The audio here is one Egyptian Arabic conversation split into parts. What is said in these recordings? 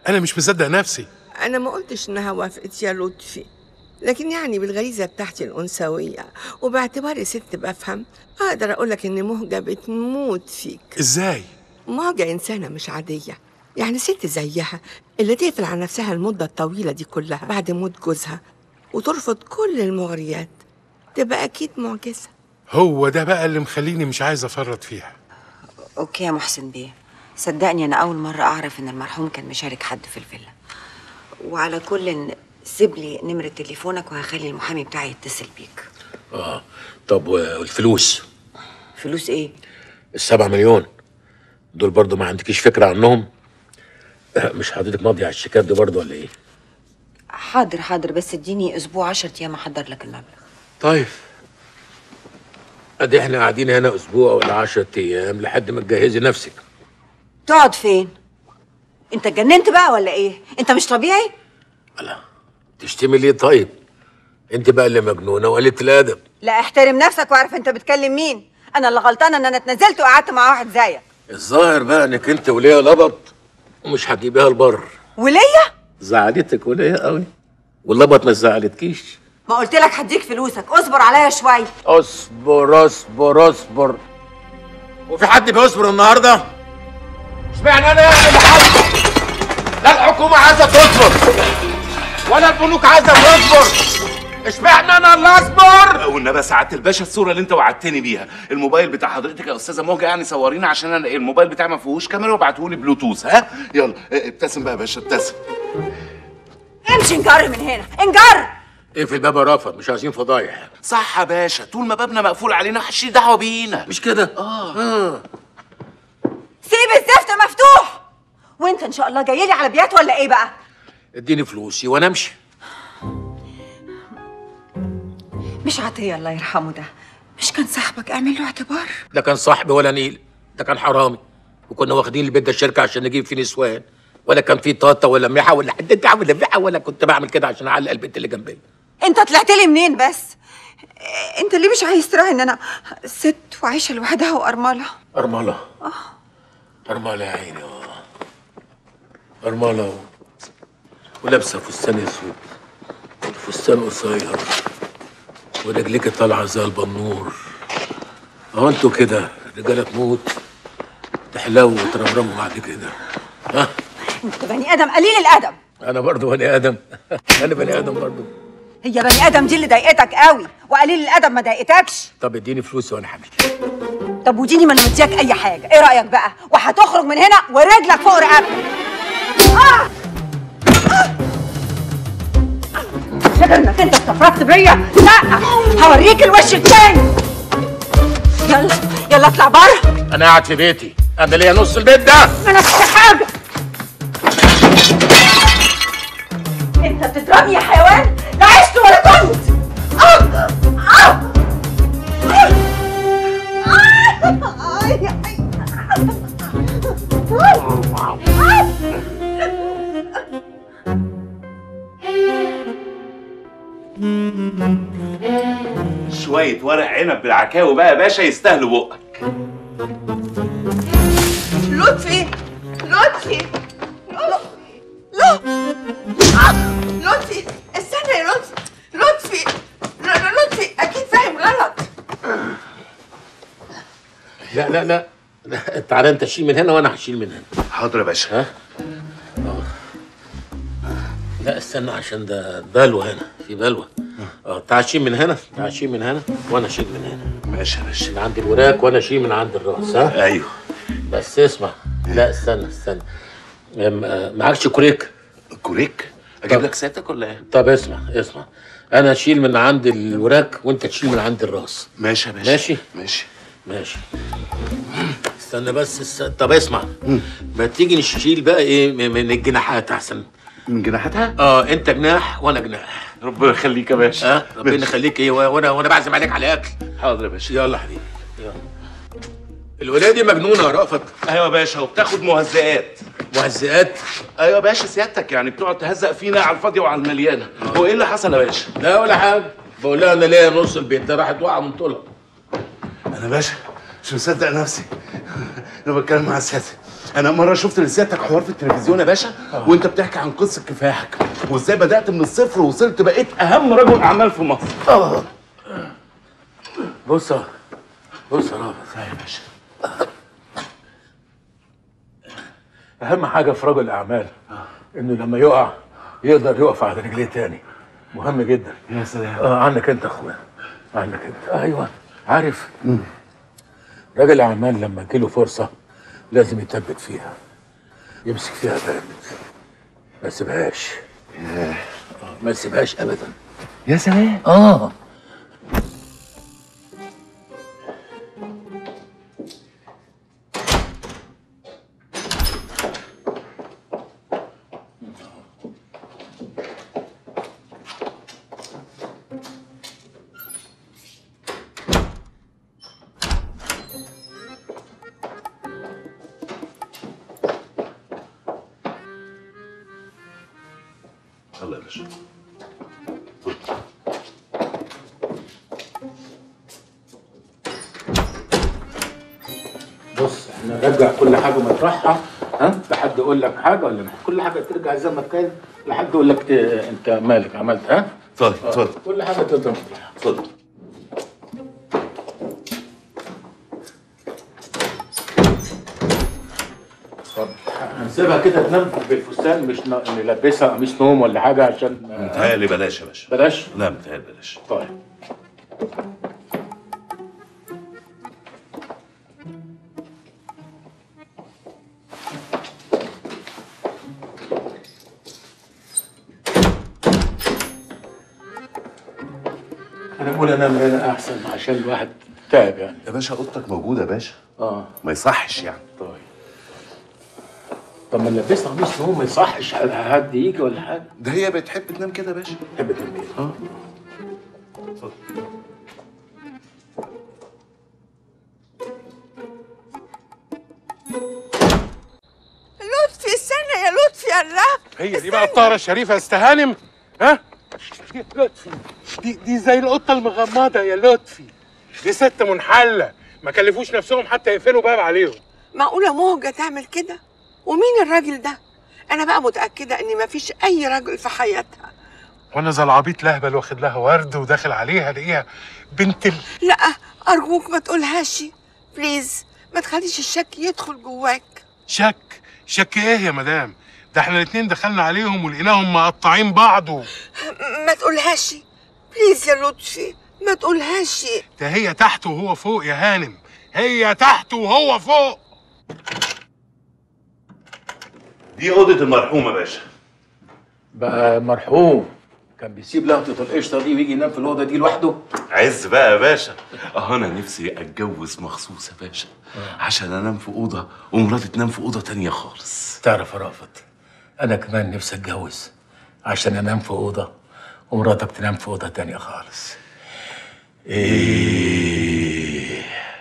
انا مش مصدق نفسي انا ما قلتش انها وافقت يا لطفي لكن يعني بالغريزه بتاعتي الانثويه وباعتباري ست بفهم اقدر اقولك ان مهجه بتموت فيك ازاي مهجه انسانه مش عاديه يعني ست زيها اللي تقفل على نفسها المده الطويله دي كلها بعد موت جوزها وترفض كل المغريات تبقى اكيد معجزه هو ده بقى اللي مخليني مش عايز افرط فيها اوكي يا محسن بيه صدقني انا اول مره اعرف ان المرحوم كان مشارك حد في الفيلا وعلى كل سيب لي نمره تليفونك وهخلي المحامي بتاعي يتصل بيك اه طب والفلوس فلوس ايه السبعة مليون دول برضو ما عندكيش فكرة عنهم مش حضرتك ماضي على الشيكات دي برضو ولا ايه حاضر حاضر بس اديني اسبوع عشر ايام احضر لك المبلغ طيب ادي احنا قاعدين هنا اسبوع ولا عشرة ايام لحد ما تجهزي نفسك تقعد فين انت اتجننت بقى ولا ايه انت مش طبيعي تشتمي ليه طيب انت بقى اللي مجنونة وقلة الادب لا احترم نفسك واعرف انت بتكلم مين انا اللي غلطانه ان انا اتنزلت وقعدت مع واحد زيك الظاهر بقى انك انت وليا لبط ومش هتجيبيها البر وليا زعلتك وليا قوي واللبط ما زعلتكيش ما قلت لك هديك فلوسك اصبر عليا شويه اصبر اصبر اصبر وفي حد بيصبر النهارده؟ اشمعنى انا يعني اللي حاسس؟ لا الحكومه عايزه تصبر ولا البنوك عايزه تصبر اشمعنى انا اللي اصبر؟ والنبي سعاده الباشا الصوره اللي انت وعدتني بيها الموبايل بتاع حضرتك يا استاذه موجه يعني صورينا عشان انا الموبايل بتاعي ما فيهوش كاميرا وابعته لي بلوتوث ها يلا اه، ابتسم بقى يا باشا ابتسم امشي انجر من هنا انجر اقفل الباب يا رافض مش عايزين فضايح صح يا باشا طول ما بابنا مقفول علينا محدش دعوه بينا مش كده؟ اه سيب الزفت مفتوح وانت ان شاء الله جاي لي على بيات ولا ايه بقى اديني فلوسي وانا امشي مش عطيه الله يرحمه ده مش كان صاحبك اعمل له اعتبار ده كان صاحبي ولا نيل ده كان حرامي وكنا واخدين البيت ده الشركه عشان نجيب فيه نسوان ولا كان فيه طاطا ولا ميحه ولا حد ولا ميحه ولا كنت بعمل كده عشان اعلق البيت اللي جنبي انت طلعت لي منين بس انت ليه مش عايز تراعي ان انا ست وعايشه لوحدها وارمله أرملة أرملة يا عيني آه. أرملة و... ولابسة فستان أسود فستان قصير ورجليك طالعة زي البنور أهو أنتوا كده رجالة تموت تحلو وترمرموا بعد كده ها انت بني ادم قليل الادب أنا برضو بني آدم أنا بني آدم برضو هي بني ادم دي اللي ضايقتك قوي وقليل الادب ما ضايقتكش طب اديني فلوسي وأنا همشي طب وديني ما انا مدياك اي حاجه ايه رايك بقى وهتخرج من هنا ورجلك فوق رقبتك آه! آه! فاكر انك انت استفردت بيا لا هوريك الوش التاني يلا يلا اطلع بره أنا قاعد في بيتي أنا ليا نص البيت ده ما نفسك حاجه انت بتضربني يا حيوان لا عشت ولا كنت آه! آه! شويه ورق عنب بالعكاوي بقى يا باشا يستاهلوا بقك لطفي لطفي لطفي لا آه، لطفي استنى يا لطفي لطفي ل- ل- لطفي اكيد فاهم غلط لا لا لا لا، تعالى أنت شيل من هنا وأنا هشيل من هنا حاضر يا باشا ها لا استنى عشان ده بلوى هنا في بلوى اه تعال شيل من هنا تعال شيل من هنا وانا اشيل من هنا ماشي يا باشا من عند الوراك وانا اشيل من عند الراس ها ايوه بس اسمع لا استنى استنى أم- آه، معكش كوريك كوريك اجيب طب. لك سيادتك ولا ايه طب اسمع اسمع انا اشيل من عند الوراك وانت تشيل من عند الراس ماشي يا باشا ماشي ماشي ماشي استنى بس است... طب اسمع ما تيجي نشيل بقى ايه من من الجناحات احسن من جناحاتها اه انت جناح وانا جناح ربنا يخليك يا باشا ها ربنا ماشي. يخليك ايه وانا وانا بعزم عليك على اكل حاضر يا باشا يلا حبيبي يلا الولايه دي مجنونه يا رأفت ايوه يا باشا وبتاخد مهزئات مهزئات ايوه يا باشا سيادتك يعني بتقعد تهزق فينا على الفاضيه وعلى المليانه هو ايه اللي حصل يا باشا لا ولا حاجه بقول لها انا ليا نص البيت ده راحت واقعه من طولها انا باشا مش مصدق نفسي انا بتكلم مع سيادتك انا مره شفت لسيادتك حوار في التلفزيون يا باشا وانت بتحكي عن قصه كفاحك وازاي بدات من الصفر ووصلت بقيت اهم رجل اعمال في مصر بص بص يا رافض يا باشا اهم حاجه في رجل الاعمال انه لما يقع يقدر يقف على رجليه تاني مهم جدا يا سلام اه عنك انت يا اخويا عنك انت ايوه عارف راجل الاعمال لما تجيله فرصه لازم يثبت فيها يمسك فيها جامد ما يسيبهاش آه، ما يسيبهاش ابدا يا سلام اه يلا يا باشا بص احنا نرجع كل حاجه مطرحها ها لحد يقول لك حاجه ولا لا كل حاجه ترجع زي ما كانت لحد يقول لك اه، انت مالك عملت ها اتفضل اتفضل كل حاجه تفضل مطرحها اتفضل اتفضل هنسيبها كده تنام بالفستان مش ن- نلبسها قميص نوم ولا حاجه عشان اه، متهيألي بلاش يا باشا بلاش لا متهيألي بلاش طيب انا بقول انام هنا احسن عشان الواحد تعب يعني يا باشا اوضتك موجوده يا باشا اه ما يصحش يعني طيب طب ما نلبسها قميص نوم ما يصحش حد يجي ولا حاجه ده هي بتحب تنام كده يا باشا تحب تنام كده اه اتفضل لطفي استنى يا لطفي يا الرب هي دي بقى الطاهرة الشريفة استهانم ها يا لطفي دي دي زي القطة المغمضة يا لطفي دي ست منحلة ما كلفوش نفسهم حتى يقفلوا باب عليهم معقولة مهجة تعمل كده؟ ومين الراجل ده؟ أنا بقى متأكدة إن مفيش أي راجل في حياتها وانا زي العبيط لهبل واخد لها ورد وداخل عليها الاقيها بنت ال... لا أرجوك ما تقولهاش بليز ما تخليش الشك يدخل جواك شك شك ايه يا مدام ده احنا الاتنين دخلنا عليهم ولقيناهم مقطعين بعض و... م- ما تقولهاش بليز يا لطفي ما تقولهاش ده هي تحت وهو فوق يا هانم هي تحت وهو فوق دي اوضه المرحومه يا باشا بقى مرحوم كان بيسيب لقطه القشطه دي ويجي ينام في الاوضه دي لوحده عز بقى يا باشا اه انا نفسي اتجوز مخصوص يا باشا عشان انام في اوضه ومراتي تنام في اوضه تانية خالص تعرف يا رافت انا كمان نفسي اتجوز عشان انام في اوضه ومراتك تنام في اوضه تانية خالص ايه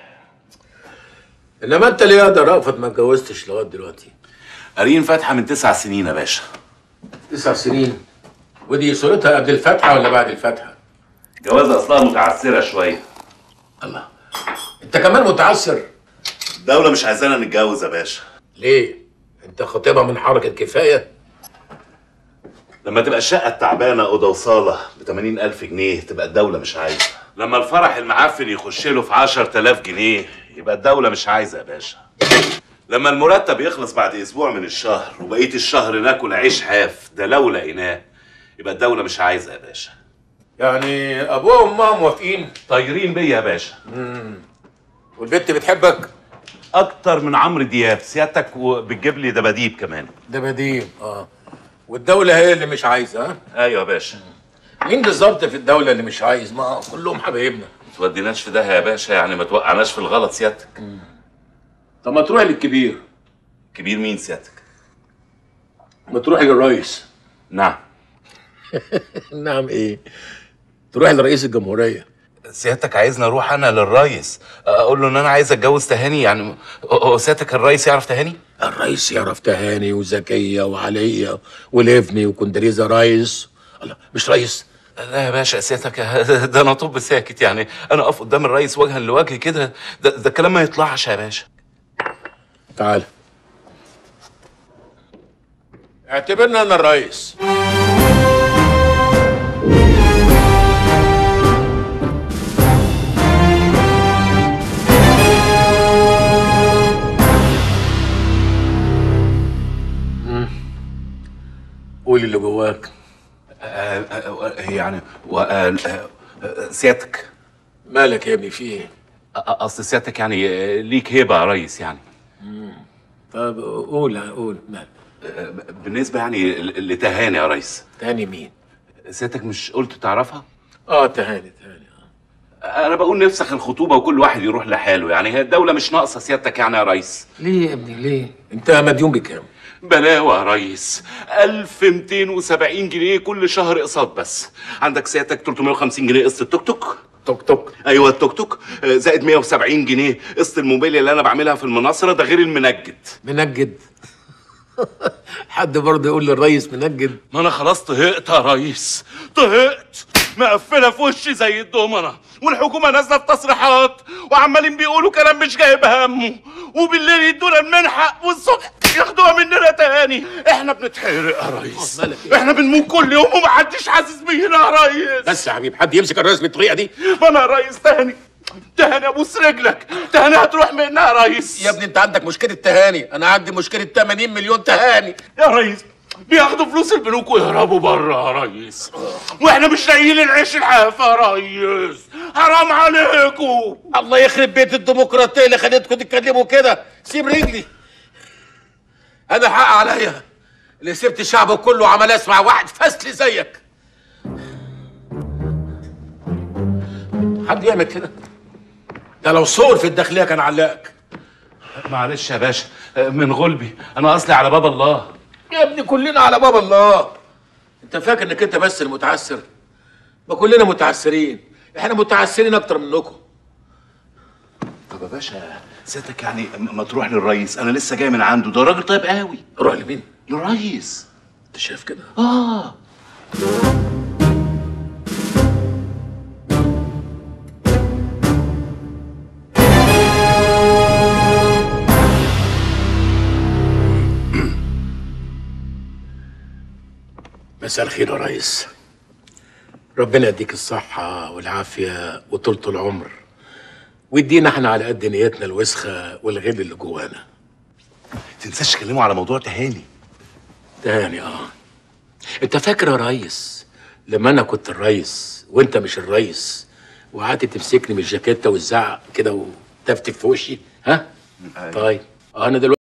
انما انت ليه يا ده رافت ما اتجوزتش لغايه دلوقتي قارين فاتحه من تسع سنين يا باشا تسع سنين ودي صورتها قبل الفاتحه ولا بعد الفاتحه جوازها اصلها متعسره شويه الله انت كمان متعسر الدوله مش عايزانا نتجوز يا باشا ليه انت خطيبها من حركه كفايه لما تبقى الشقة التعبانة أوضة وصالة ب ألف جنيه تبقى الدولة مش عايزة لما الفرح المعفن يخش له في 10000 جنيه يبقى الدولة مش عايزة يا باشا لما المرتب يخلص بعد أسبوع من الشهر وبقية الشهر ناكل عيش حاف ده لو لقيناه يبقى الدولة مش عايزة يا باشا يعني ابوها وامها موافقين طايرين بيا يا باشا والبنت بتحبك أكتر من عمرو دياب سيادتك وبتجيب لي دباديب كمان ده بديل اه والدولة هي اللي مش عايزة ها؟ أيوة يا باشا مين بالظبط في الدولة اللي مش عايز؟ ما كلهم حبايبنا ما توديناش في ده يا باشا يعني ما توقعناش في الغلط سيادتك طب ما تروح للكبير كبير مين سيادتك ما تروح للرئيس نعم نعم ايه؟ تروح لرئيس الجمهورية سيادتك عايزني اروح انا للريس اقول له ان انا عايز اتجوز تهاني يعني هو سيادتك الريس يعرف تهاني الرئيس يعرف تهاني وزكية وعلية وليفني وكندريزة رايس الله مش رئيس لا يا باشا سيادتك ده انا طب ساكت يعني انا اقف قدام الريس وجها لوجه كده ده, ده الكلام ما يطلعش يا باشا تعال اعتبرني انا الرئيس قول اللي جواك آه، آه، يعني و- آه، آه، آه، سيادتك مالك يا ابني في ايه آه، اصل سيادتك يعني آه، ليك هيبه يا ريس يعني طب قول قول مال آه، بالنسبه يعني ل- لتهاني يا ريس تاني مين سيادتك مش قلت تعرفها اه تهاني تهاني آه. انا بقول نفسخ الخطوبه وكل واحد يروح لحاله يعني هي الدوله مش ناقصه سيادتك يعني يا ريس ليه يا ابني ليه انت مديون بكام بلاوة يا ريس 1270 جنيه كل شهر اقساط بس عندك سيادتك 350 جنيه قسط التوك توك توك توك ايوه التوك توك آه، زائد 170 جنيه قسط الموبيل اللي انا بعملها في المناصره ده غير المنجد منجد حد برضه يقول للريس منجد ما انا خلاص طهقت يا ريس طهقت مقفله في وشي زي الدومنه والحكومه نازله في تصريحات وعمالين بيقولوا كلام مش جايب همه وبالليل يدونا المنحه والصبح ياخدوها مننا تاني احنا بنتحرق يا ريس مالك إيه؟ احنا بنموت كل يوم ومحدش حاسس بينا يا ريس بس يا حبيبي حد يمسك الرئيس بالطريقه دي ما انا يا ريس تاني تهاني ابوس رجلك تهاني هتروح منها يا ريس يا ابني انت عندك مشكله تهاني انا عندي مشكله 80 مليون تهاني يا ريس بياخدوا فلوس البنوك ويهربوا بره يا ريس واحنا مش لاقيين العيش الحافة يا ريس حرام عليكم الله يخرب بيت الديمقراطيه اللي خليتكم تتكلموا كده سيب رجلي انا حق عليا اللي سبت الشعب كله وعمال اسمع واحد فاسل زيك حد يعمل كده ده لو صور في الداخليه كان علقك معلش يا باشا من غلبي انا اصلي على باب الله يا ابني كلنا على باب الله انت فاكر انك انت بس المتعسر ما كلنا متعسرين احنا متعسرين اكتر منكم طب يا باشا سيادتك يعني ما تروح للريس انا لسه جاي من عنده ده راجل طيب قوي روح لمين للريس انت شايف كده اه مساء الخير يا ريس ربنا يديك الصحة والعافية وطولة العمر ويدينا احنا على قد نيتنا الوسخة والغل اللي جوانا تنساش تكلموا على موضوع تهاني تاني اه انت فاكر يا ريس لما انا كنت الريس وانت مش الريس وقعدت تمسكني من الجاكيته وتزعق كده وتفتف في وشي ها طيب انا دلوقتي